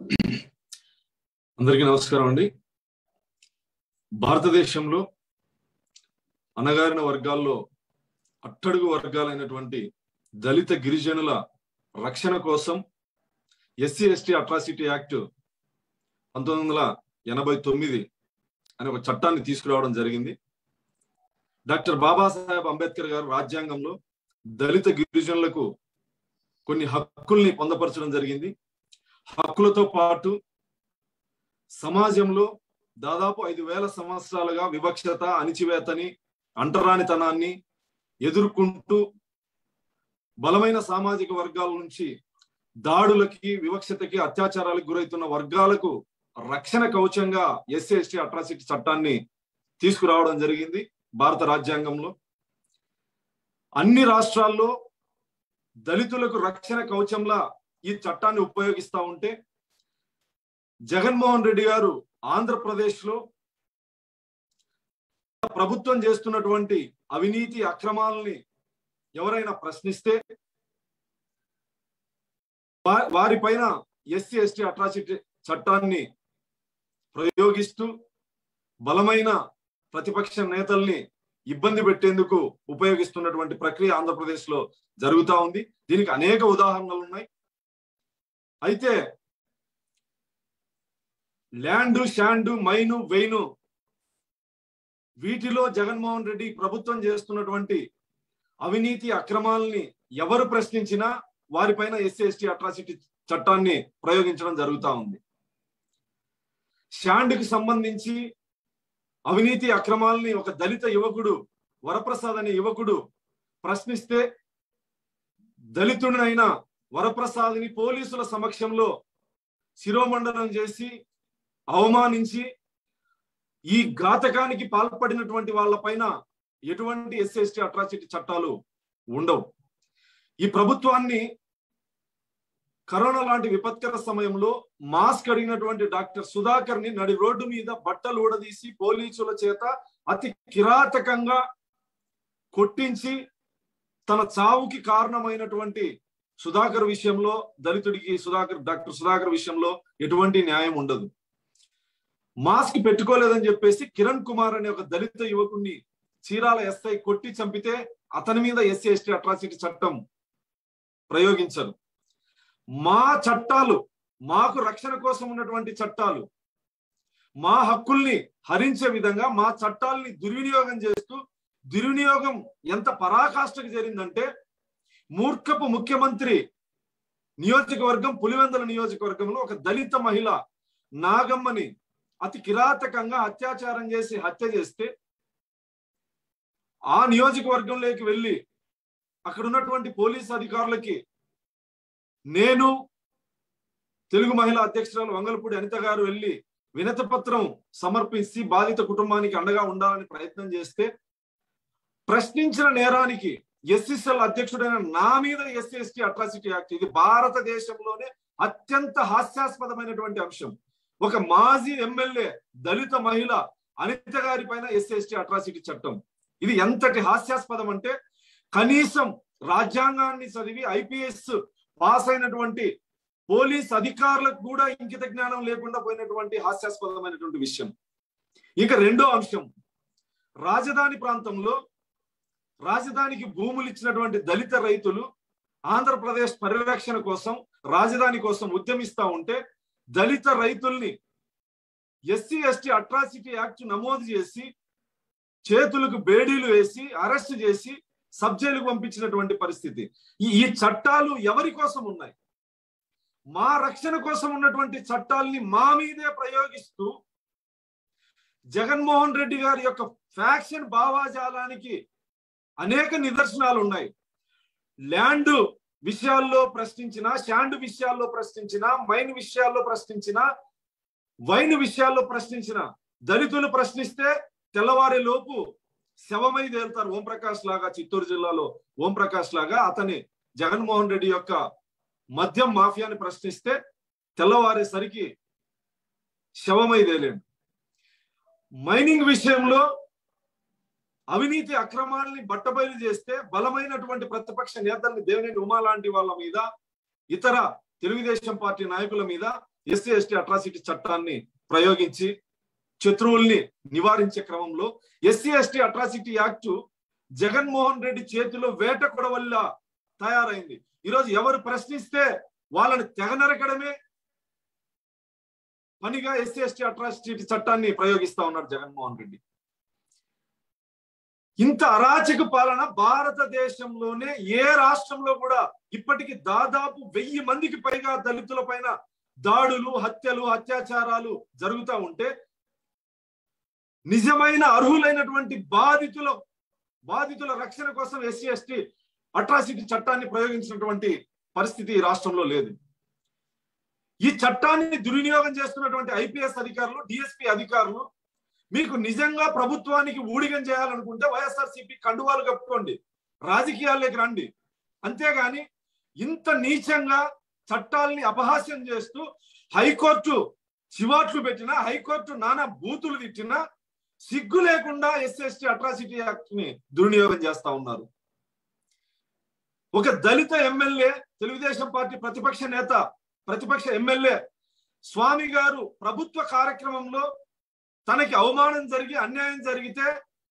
అందరికీ నమస్కారం అండి భారతదేశంలో అణగారిన వర్గాల్లో అట్టడుగు వర్గాలైనటువంటి దళిత గిరిజనుల రక్షణ కోసం ఎస్సీ ఎస్టీ అట్రాసిటీ యాక్ట్ పంతొమ్మిది వందల ఎనభై తొమ్మిది అనే ఒక చట్టాన్ని తీసుకురావడం జరిగింది డాక్టర్ బాబాసాహెబ్ అంబేద్కర్ గారు రాజ్యాంగంలో దళిత గిరిజనులకు కొన్ని హక్కుల్ని పొందపరచడం జరిగింది హక్కులతో పాటు సమాజంలో దాదాపు ఐదు వేల సంవత్సరాలుగా వివక్షత అణిచివేతని అంటరానితనాన్ని ఎదుర్కొంటూ బలమైన సామాజిక వర్గాల నుంచి దాడులకి వివక్షతకి అత్యాచారాలకు గురవుతున్న వర్గాలకు రక్షణ కవచంగా ఎస్సీ ఎస్టీ అట్రాసిటీ చట్టాన్ని తీసుకురావడం జరిగింది భారత రాజ్యాంగంలో అన్ని రాష్ట్రాల్లో దళితులకు రక్షణ కవచంలా ఈ చట్టాన్ని ఉపయోగిస్తా ఉంటే జగన్మోహన్ రెడ్డి గారు ఆంధ్రప్రదేశ్ లో ప్రభుత్వం చేస్తున్నటువంటి అవినీతి అక్రమాలని ఎవరైనా ప్రశ్నిస్తే వారిపైన ఎస్సీ ఎస్టీ అట్రాసిటీ చట్టాన్ని ప్రయోగిస్తూ బలమైన ప్రతిపక్ష నేతల్ని ఇబ్బంది పెట్టేందుకు ఉపయోగిస్తున్నటువంటి ప్రక్రియ ఆంధ్రప్రదేశ్ లో జరుగుతా ఉంది దీనికి అనేక ఉదాహరణలు ఉన్నాయి అయితే ల్యాండ్ షాండ్ మైను వెయిను వీటిలో జగన్మోహన్ రెడ్డి ప్రభుత్వం చేస్తున్నటువంటి అవినీతి అక్రమాలని ఎవరు ప్రశ్నించినా వారిపైన ఎస్సీ ఎస్టీ అట్రాసిటీ చట్టాన్ని ప్రయోగించడం జరుగుతా ఉంది షాండ్కి సంబంధించి అవినీతి అక్రమాలని ఒక దళిత యువకుడు వరప్రసాద్ అనే యువకుడు ప్రశ్నిస్తే దళితుడినైన వరప్రసాద్ని పోలీసుల సమక్షంలో శిరోమండనం చేసి అవమానించి ఈ ఘాతకానికి పాల్పడినటువంటి వాళ్ళపైన ఎటువంటి ఎస్సీ ఎస్టీ అట్రాసిటీ చట్టాలు ఉండవు ఈ ప్రభుత్వాన్ని కరోనా లాంటి విపత్కర సమయంలో మాస్క్ అడిగినటువంటి డాక్టర్ సుధాకర్ ని నడి రోడ్డు మీద బట్టలు ఊడదీసి పోలీసుల చేత అతి కిరాతకంగా కొట్టించి తన చావుకి కారణమైనటువంటి సుధాకర్ విషయంలో దళితుడికి సుధాకర్ డాక్టర్ సుధాకర్ విషయంలో ఎటువంటి న్యాయం ఉండదు మాస్క్ పెట్టుకోలేదని చెప్పేసి కిరణ్ కుమార్ అనే ఒక దళిత యువకుడిని చీరాల ఎస్ఐ కొట్టి చంపితే అతని మీద ఎస్సీ ఎస్టీ అట్రాసిటీ చట్టం ప్రయోగించరు మా చట్టాలు మాకు రక్షణ కోసం ఉన్నటువంటి చట్టాలు మా హక్కుల్ని హరించే విధంగా మా చట్టాలని దుర్వినియోగం చేస్తూ దుర్వినియోగం ఎంత పరాకాష్ఠకు జరిగిందంటే మూర్ఖపు ముఖ్యమంత్రి నియోజకవర్గం పులివెందల నియోజకవర్గంలో ఒక దళిత మహిళ నాగమ్మని అతి కిరాతకంగా అత్యాచారం చేసి హత్య చేస్తే ఆ నియోజకవర్గంలోకి వెళ్ళి అక్కడ ఉన్నటువంటి పోలీస్ అధికారులకి నేను తెలుగు మహిళా అధ్యక్షురాలు వంగలపూడి అనిత గారు వెళ్ళి వినతి పత్రం సమర్పించి బాధిత కుటుంబానికి అండగా ఉండాలని ప్రయత్నం చేస్తే ప్రశ్నించిన నేరానికి ఎస్ఎస్ఎల్ అధ్యక్షుడైన నా మీద ఎస్సీ ఎస్టీ అట్రాసిటీ యాక్ట్ ఇది భారతదేశంలోనే అత్యంత హాస్యాస్పదమైనటువంటి అంశం ఒక మాజీ ఎమ్మెల్యే దళిత మహిళ అనిత గారి పైన ఎస్సీ ఎస్టీ అట్రాసిటీ చట్టం ఇది ఎంతటి హాస్యాస్పదం అంటే కనీసం రాజ్యాంగాన్ని చదివి ఐపీఎస్ పాస్ అయినటువంటి పోలీస్ అధికారులకు కూడా ఇంకిత జ్ఞానం లేకుండా పోయినటువంటి హాస్యాస్పదమైనటువంటి విషయం ఇక రెండో అంశం రాజధాని ప్రాంతంలో రాజధానికి భూములు ఇచ్చినటువంటి దళిత రైతులు ఆంధ్రప్రదేశ్ పరిరక్షణ కోసం రాజధాని కోసం ఉద్యమిస్తా ఉంటే దళిత రైతుల్ని ఎస్సీ ఎస్టీ అట్రాసిటీ యాక్ట్ నమోదు చేసి చేతులకు బేడీలు వేసి అరెస్ట్ చేసి సబ్ జైలుకు పంపించినటువంటి పరిస్థితి ఈ ఈ చట్టాలు ఎవరి కోసం ఉన్నాయి మా రక్షణ కోసం ఉన్నటువంటి చట్టాల్ని మా మీదే ప్రయోగిస్తూ జగన్మోహన్ రెడ్డి గారి యొక్క ఫ్యాక్షన్ భావాజాలానికి అనేక నిదర్శనాలు ఉన్నాయి ల్యాండ్ విషయాల్లో ప్రశ్నించిన శాండ్ విషయాల్లో ప్రశ్నించిన మైన్ విషయాల్లో ప్రశ్నించిన వైన్ విషయాల్లో ప్రశ్నించిన దళితులు ప్రశ్నిస్తే తెల్లవారి లోపు శవమై తేలుతారు ఓంప్రకాష్ లాగా చిత్తూరు జిల్లాలో ఓంప్రకాష్ లాగా అతని జగన్మోహన్ రెడ్డి యొక్క మద్యం మాఫియాని ప్రశ్నిస్తే తెల్లవారేసరికి శవమై తేలేండి మైనింగ్ విషయంలో అవినీతి అక్రమాలని బట్టబయలు చేస్తే బలమైనటువంటి ప్రతిపక్ష నేతల్ని దేవినేని ఉమా లాంటి వాళ్ళ మీద ఇతర తెలుగుదేశం పార్టీ నాయకుల మీద ఎస్సీ ఎస్టీ అట్రాసిటీ చట్టాన్ని ప్రయోగించి శత్రువుల్ని నివారించే క్రమంలో SC ST atrocity act Jaganmohan Reddy చేతిలో వేట కొడవల్ల తయారైంది ఈరోజు ఎవరు ప్రశ్నిస్తే వాళ్ళని తెగనరకడమే పనిగా ఎస్సీ ఎస్టీ అట్రాసిటీ చట్టాన్ని ప్రయోగిస్తా ఉన్నాడు జగన్మోహన్ రెడ్డి ఇంత అరాచక పాలన భారతదేశంలోనే ఏ రాష్ట్రంలో కూడా ఇప్పటికి దాదాపు వెయ్యి మందికి పైగా దళితుల పైన దాడులు హత్యలు అత్యాచారాలు జరుగుతూ ఉంటే నిజమైన అర్హులైనటువంటి బాధితుల బాధితుల రక్షణ కోసం ఎస్సీ ఎస్టీ అట్రాసిటీ చట్టాన్ని ప్రయోగించినటువంటి పరిస్థితి ఈ రాష్ట్రంలో లేదు ఈ చట్టాన్ని దుర్వినియోగం చేస్తున్నటువంటి ఐపీఎస్ అధికారులు డిఎస్పీ అధికారులు మీకు నిజంగా ప్రభుత్వానికి ఊడిగం చేయాలనుకుంటే వైఎస్ఆర్సీపీ కండువాలు కప్పుకోండి రాజకీయాల్లోకి రండి అంతేగాని ఇంత నీచంగా చట్టాలని అపహాస్యం చేస్తూ హైకోర్టు చివాట్లు పెట్టినా హైకోర్టు నానా బూతులు తిట్టినా సిగ్గు లేకుండా ఎస్ఎస్టీ అట్రాసిటీ యాక్ట్ ని దుర్వినియోగం చేస్తా ఉన్నారు ఒక దళిత ఎమ్మెల్యే తెలుగుదేశం పార్టీ ప్రతిపక్ష నేత ప్రతిపక్ష ఎమ్మెల్యే స్వామి గారు ప్రభుత్వ కార్యక్రమంలో తనకి అవమానం జరిగి అన్యాయం జరిగితే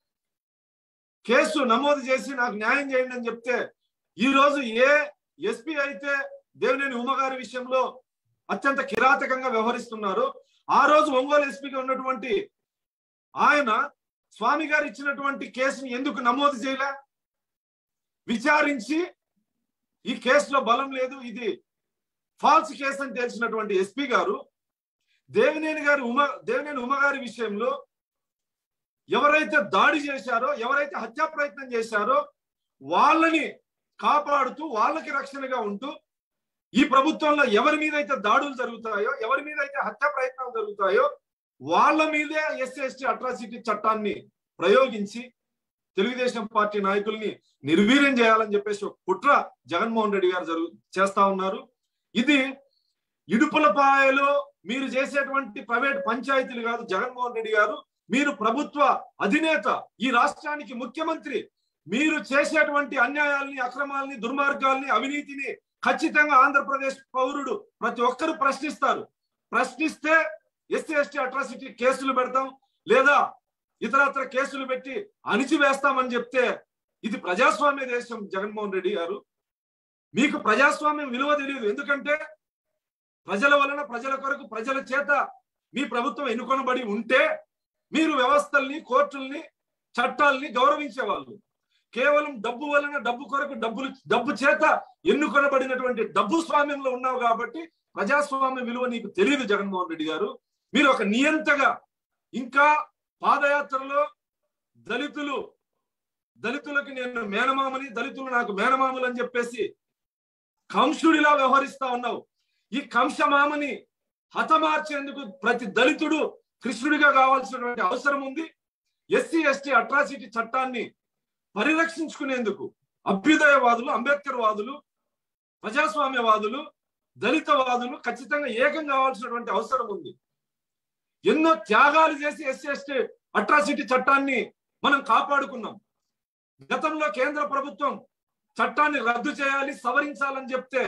కేసు నమోదు చేసి నాకు న్యాయం చేయండి అని చెప్తే ఈ రోజు ఏ ఎస్పీ అయితే దేవినేని ఉమ్మగారి విషయంలో అత్యంత కిరాతకంగా వ్యవహరిస్తున్నారు ఆ రోజు ఒంగోలు ఎస్పీగా ఉన్నటువంటి ఆయన స్వామి గారు ఇచ్చినటువంటి కేసుని ఎందుకు నమోదు చేయలే విచారించి ఈ కేసులో బలం లేదు ఇది ఫాల్స్ కేసు అని తెలిసినటువంటి ఎస్పీ గారు దేవినేని గారి ఉమ దేవినేని ఉమ్మగారి విషయంలో ఎవరైతే దాడి చేశారో ఎవరైతే హత్యా ప్రయత్నం చేశారో వాళ్ళని కాపాడుతూ వాళ్ళకి రక్షణగా ఉంటూ ఈ ప్రభుత్వంలో ఎవరి మీద అయితే దాడులు జరుగుతాయో ఎవరి మీద అయితే హత్యా ప్రయత్నాలు జరుగుతాయో వాళ్ళ మీదే ఎస్సీ ఎస్టీ అట్రాసిటీ చట్టాన్ని ప్రయోగించి తెలుగుదేశం పార్టీ నాయకుల్ని నిర్వీర్యం చేయాలని చెప్పేసి ఒక కుట్ర జగన్మోహన్ రెడ్డి గారు జరుగు చేస్తా ఉన్నారు ఇది ఇడుపులపాయలో మీరు చేసేటువంటి ప్రైవేట్ పంచాయతీలు కాదు జగన్మోహన్ రెడ్డి గారు మీరు ప్రభుత్వ అధినేత ఈ రాష్ట్రానికి ముఖ్యమంత్రి మీరు చేసేటువంటి అన్యాయాల్ని అక్రమాల్ని దుర్మార్గాల్ని అవినీతిని ఖచ్చితంగా ఆంధ్రప్రదేశ్ పౌరుడు ప్రతి ఒక్కరు ప్రశ్నిస్తారు ప్రశ్నిస్తే ఎస్సీ ఎస్టీ అట్రాసిటీ కేసులు పెడతాం లేదా ఇతరత్ర కేసులు పెట్టి అణిచివేస్తామని చెప్తే ఇది ప్రజాస్వామ్య దేశం జగన్మోహన్ రెడ్డి గారు మీకు ప్రజాస్వామ్యం విలువ తెలియదు ఎందుకంటే ప్రజల వలన ప్రజల కొరకు ప్రజల చేత మీ ప్రభుత్వం ఎన్నుకొనబడి ఉంటే మీరు వ్యవస్థల్ని కోర్టుల్ని చట్టాల్ని గౌరవించేవాళ్ళు కేవలం డబ్బు వలన డబ్బు కొరకు డబ్బులు డబ్బు చేత ఎన్నుకొనబడినటువంటి డబ్బు స్వామ్యంలో ఉన్నావు కాబట్టి ప్రజాస్వామ్య విలువ నీకు తెలియదు జగన్మోహన్ రెడ్డి గారు మీరు ఒక నియంతగా ఇంకా పాదయాత్రలో దళితులు దళితులకి నేను మేనమామని దళితులు నాకు మేనమామలు అని చెప్పేసి కంసుడిలా వ్యవహరిస్తా ఉన్నావు ఈ కంసమామని హతమార్చేందుకు ప్రతి దళితుడు కృష్ణుడిగా కావాల్సినటువంటి అవసరం ఉంది ఎస్సీ ఎస్టీ అట్రాసిటీ చట్టాన్ని పరిరక్షించుకునేందుకు అభ్యుదయవాదులు అంబేద్కర్ వాదులు ప్రజాస్వామ్యవాదులు దళితవాదులు ఖచ్చితంగా ఏకం కావాల్సినటువంటి అవసరం ఉంది ఎన్నో త్యాగాలు చేసి ఎస్సీ ఎస్టీ అట్రాసిటీ చట్టాన్ని మనం కాపాడుకున్నాం గతంలో కేంద్ర ప్రభుత్వం చట్టాన్ని రద్దు చేయాలి సవరించాలని చెప్తే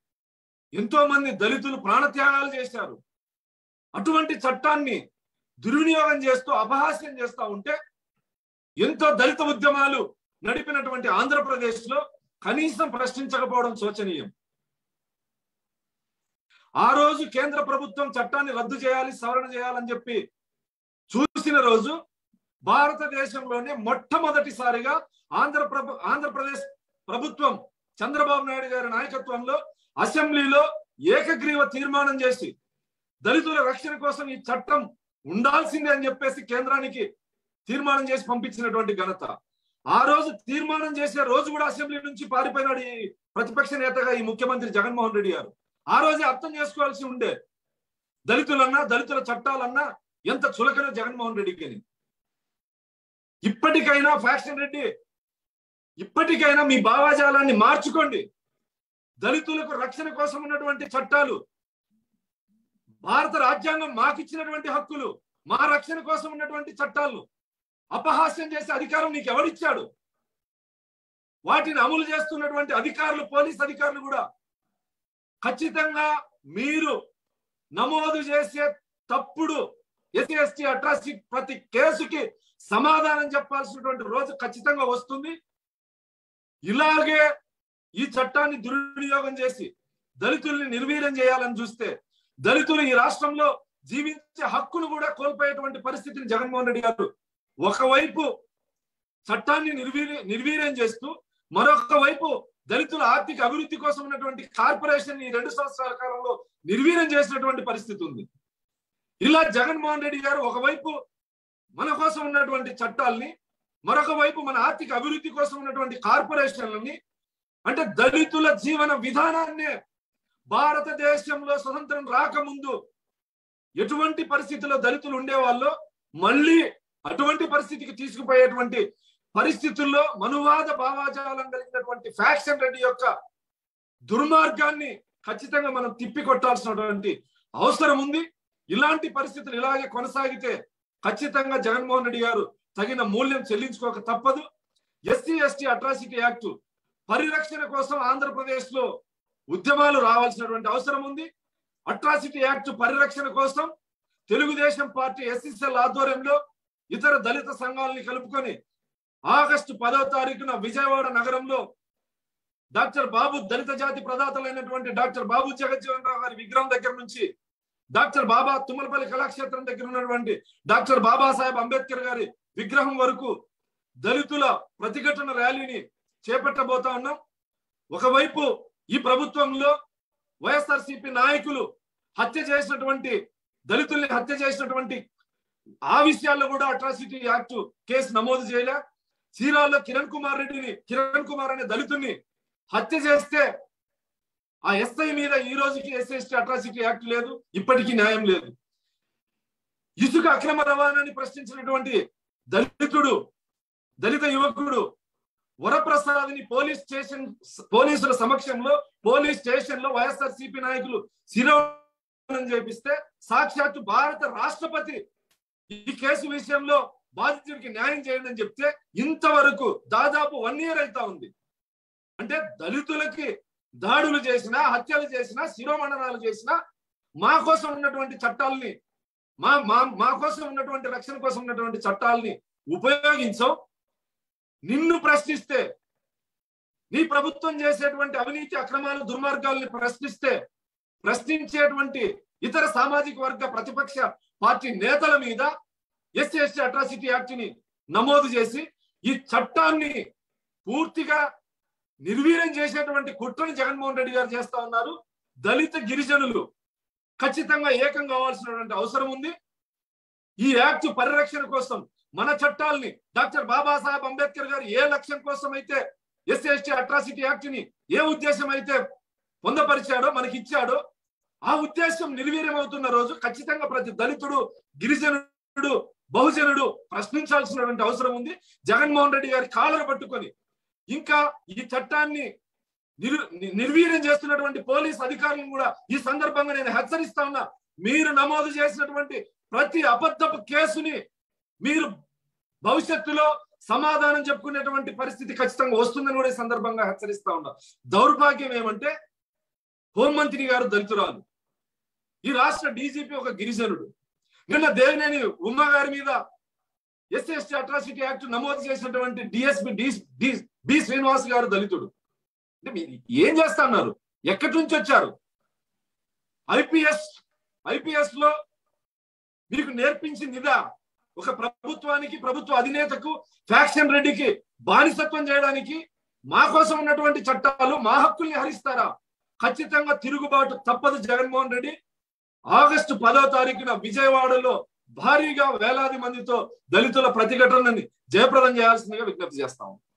ఎంతో మంది దళితులు ప్రాణత్యాగాలు చేశారు అటువంటి చట్టాన్ని దుర్వినియోగం చేస్తూ అపహాస్యం చేస్తూ ఉంటే ఎంతో దళిత ఉద్యమాలు నడిపినటువంటి ఆంధ్రప్రదేశ్ లో కనీసం ప్రశ్నించకపోవడం శోచనీయం ఆ రోజు కేంద్ర ప్రభుత్వం చట్టాన్ని రద్దు చేయాలి సవరణ చేయాలని చెప్పి చూసిన రోజు భారతదేశంలోనే మొట్టమొదటిసారిగా ఆంధ్ర ప్రభు ఆంధ్రప్రదేశ్ ప్రభుత్వం చంద్రబాబు నాయుడు గారి నాయకత్వంలో అసెంబ్లీలో ఏకగ్రీవ తీర్మానం చేసి దళితుల రక్షణ కోసం ఈ చట్టం ఉండాల్సిందే అని చెప్పేసి కేంద్రానికి తీర్మానం చేసి పంపించినటువంటి ఘనత ఆ రోజు తీర్మానం చేసే రోజు కూడా అసెంబ్లీ నుంచి పారిపోయినాడు ఈ ప్రతిపక్ష నేతగా ఈ ముఖ్యమంత్రి జగన్మోహన్ రెడ్డి గారు ఆ రోజే అర్థం చేసుకోవాల్సి ఉండే దళితులన్నా దళితుల చట్టాలన్నా ఎంత చులకన జగన్మోహన్ రెడ్డికి అని ఇప్పటికైనా ఫ్యాక్షన్ రెడ్డి ఇప్పటికైనా మీ భావాజాలాన్ని మార్చుకోండి దళితులకు రక్షణ కోసం ఉన్నటువంటి చట్టాలు భారత రాజ్యాంగం మాకిచ్చినటువంటి హక్కులు మా రక్షణ కోసం ఉన్నటువంటి చట్టాలను అపహాస్యం చేసే అధికారం నీకు ఎవరిచ్చాడు వాటిని అమలు చేస్తున్నటువంటి అధికారులు పోలీస్ అధికారులు కూడా ఖచ్చితంగా మీరు నమోదు చేసే తప్పుడు ఎస్సీ ఎస్టీ అట్రాసిటీ ప్రతి కేసుకి సమాధానం చెప్పాల్సినటువంటి రోజు ఖచ్చితంగా వస్తుంది ఇలాగే ఈ చట్టాన్ని దుర్వినియోగం చేసి దళితుల్ని నిర్వీర్యం చేయాలని చూస్తే దళితులు ఈ రాష్ట్రంలో జీవించే హక్కును కూడా కోల్పోయేటువంటి పరిస్థితిని జగన్మోహన్ రెడ్డి గారు ఒకవైపు చట్టాన్ని నిర్వీర్య నిర్వీర్యం చేస్తూ మరొక వైపు దళితుల ఆర్థిక అభివృద్ధి కోసం ఉన్నటువంటి కార్పొరేషన్ ఈ రెండు సంవత్సరాల కాలంలో నిర్వీర్యం చేసినటువంటి పరిస్థితి ఉంది ఇలా జగన్మోహన్ రెడ్డి గారు ఒకవైపు మన కోసం ఉన్నటువంటి చట్టాల్ని మరొక వైపు మన ఆర్థిక అభివృద్ధి కోసం ఉన్నటువంటి కార్పొరేషన్లని అంటే దళితుల జీవన విధానాన్నే భారతదేశంలో స్వతంత్రం రాకముందు ఎటువంటి పరిస్థితిలో దళితులు ఉండేవాళ్ళు మళ్ళీ అటువంటి పరిస్థితికి తీసుకుపోయేటువంటి పరిస్థితుల్లో మనువాద భావాజాలం కలిగినటువంటి ఫ్యాక్షన్ రెడ్డి యొక్క దుర్మార్గాన్ని ఖచ్చితంగా మనం తిప్పికొట్టాల్సినటువంటి అవసరం ఉంది ఇలాంటి పరిస్థితులు ఇలాగే కొనసాగితే ఖచ్చితంగా జగన్మోహన్ రెడ్డి గారు తగిన మూల్యం చెల్లించుకోక తప్పదు ఎస్సీ ఎస్టీ అట్రాసిటీ యాక్ట్ పరిరక్షణ కోసం ఆంధ్రప్రదేశ్ లో ఉద్యమాలు రావాల్సినటువంటి అవసరం ఉంది అట్రాసిటీ యాక్ట్ పరిరక్షణ కోసం తెలుగుదేశం పార్టీ ఎస్ఎస్ఎల్ ఆధ్వర్యంలో ఇతర దళిత సంఘాలని కలుపుకొని ఆగస్టు పదో తారీఖున విజయవాడ నగరంలో డాక్టర్ బాబు దళిత జాతి ప్రదాతలైనటువంటి డాక్టర్ బాబు జగజ్జీవన్ రావు గారి విగ్రహం దగ్గర నుంచి డాక్టర్ బాబా తుమ్మలపల్లి కళాక్షేత్రం దగ్గర ఉన్నటువంటి డాక్టర్ బాబాసాహెబ్ అంబేద్కర్ గారి విగ్రహం వరకు దళితుల ప్రతిఘటన ర్యాలీని చేపట్టబోతా ఉన్నాం ఒకవైపు ఈ ప్రభుత్వంలో వైఎస్ఆర్సిపి నాయకులు హత్య చేసినటువంటి దళితుల్ని హత్య చేసినటువంటి ఆ విషయాల్లో కూడా అట్రాసిటీ యాక్ట్ కేసు నమోదు చేయలే చీరాల్లో కిరణ్ కుమార్ రెడ్డిని కిరణ్ కుమార్ అనే దళితుని హత్య చేస్తే ఆ ఎస్ఐ మీద ఈ రోజుకి ఎస్ఎస్టీ అట్రాసిటీ యాక్ట్ లేదు ఇప్పటికీ న్యాయం లేదు ఇసుక అక్రమ రవాణాని ప్రశ్నించినటువంటి దళితుడు దళిత యువకుడు వరప్రసాద్ని పోలీస్ స్టేషన్ పోలీసుల సమక్షంలో పోలీస్ స్టేషన్ లో వైఎస్ఆర్ సిపి నాయకులు శిరోవనం చేపిస్తే సాక్షాత్తు భారత రాష్ట్రపతి ఈ కేసు విషయంలో బాధితుడికి న్యాయం చేయండి అని చెప్తే ఇంతవరకు దాదాపు వన్ ఇయర్ అవుతా ఉంది అంటే దళితులకి దాడులు చేసినా హత్యలు చేసినా శిరోమండనాలు చేసినా మా కోసం ఉన్నటువంటి చట్టాలని మా మా మా కోసం ఉన్నటువంటి రక్షణ కోసం ఉన్నటువంటి చట్టాలని ఉపయోగించవు నిన్ను ప్రశ్నిస్తే నీ ప్రభుత్వం చేసేటువంటి అవినీతి అక్రమాలు దుర్మార్గాల్ని ప్రశ్నిస్తే ప్రశ్నించేటువంటి ఇతర సామాజిక వర్గ ప్రతిపక్ష పార్టీ నేతల మీద ఎస్సీ ఎస్టీ అట్రాసిటీ యాక్ట్ ని నమోదు చేసి ఈ చట్టాన్ని పూర్తిగా నిర్వీర్యం చేసేటువంటి కుట్రని జగన్మోహన్ రెడ్డి గారు చేస్తా ఉన్నారు దళిత గిరిజనులు ఖచ్చితంగా ఏకం కావాల్సినటువంటి అవసరం ఉంది ఈ యాక్ట్ పరిరక్షణ కోసం మన చట్టాల్ని డాక్టర్ బాబాసాహెబ్ అంబేద్కర్ గారు ఏ లక్ష్యం కోసం అయితే ఎస్సీ ఎస్టీ అట్రాసిటీ యాక్ట్ ని ఏ ఉద్దేశం అయితే పొందపరిచాడో మనకి ఇచ్చాడో ఆ ఉద్దేశం నిర్వీర్యం అవుతున్న రోజు ఖచ్చితంగా ప్రతి దళితుడు గిరిజనుడు బహుజనుడు ప్రశ్నించాల్సినటువంటి అవసరం ఉంది జగన్మోహన్ రెడ్డి గారి కాలరు పట్టుకొని ఇంకా ఈ చట్టాన్ని నిర్ నిర్వీర్యం చేస్తున్నటువంటి పోలీస్ అధికారులను కూడా ఈ సందర్భంగా నేను హెచ్చరిస్తా ఉన్నా మీరు నమోదు చేసినటువంటి ప్రతి అబద్ధపు కేసుని మీరు భవిష్యత్తులో సమాధానం చెప్పుకునేటువంటి పరిస్థితి ఖచ్చితంగా వస్తుందని కూడా ఈ సందర్భంగా హెచ్చరిస్తా ఉన్నా దౌర్భాగ్యం ఏమంటే హోంమంత్రి గారు దళితురాలు ఈ రాష్ట్ర డీజీపీ ఒక గిరిజనుడు నిన్న దేవినేని ఉమ్మ గారి మీద ఎస్సీ ఎస్టీ అట్రాసిటీ యాక్ట్ నమోదు చేసినటువంటి డిఎస్పి డి బి శ్రీనివాస్ గారు దళితుడు అంటే మీరు ఏం చేస్తా అన్నారు ఎక్కడి నుంచి వచ్చారు ఐపీఎస్ ఐపీఎస్ లో మీకు నేర్పించింది ఇదా ఒక ప్రభుత్వానికి ప్రభుత్వ అధినేతకు ఫ్యాక్షన్ రెడ్డికి బానిసత్వం చేయడానికి మా కోసం ఉన్నటువంటి చట్టాలు మా హక్కుల్ని హరిస్తారా ఖచ్చితంగా తిరుగుబాటు తప్పదు జగన్మోహన్ రెడ్డి ఆగస్టు పదో తారీఖున విజయవాడలో భారీగా వేలాది మందితో దళితుల ప్రతిఘటనని జయప్రదం చేయాల్సిందిగా విజ్ఞప్తి చేస్తాము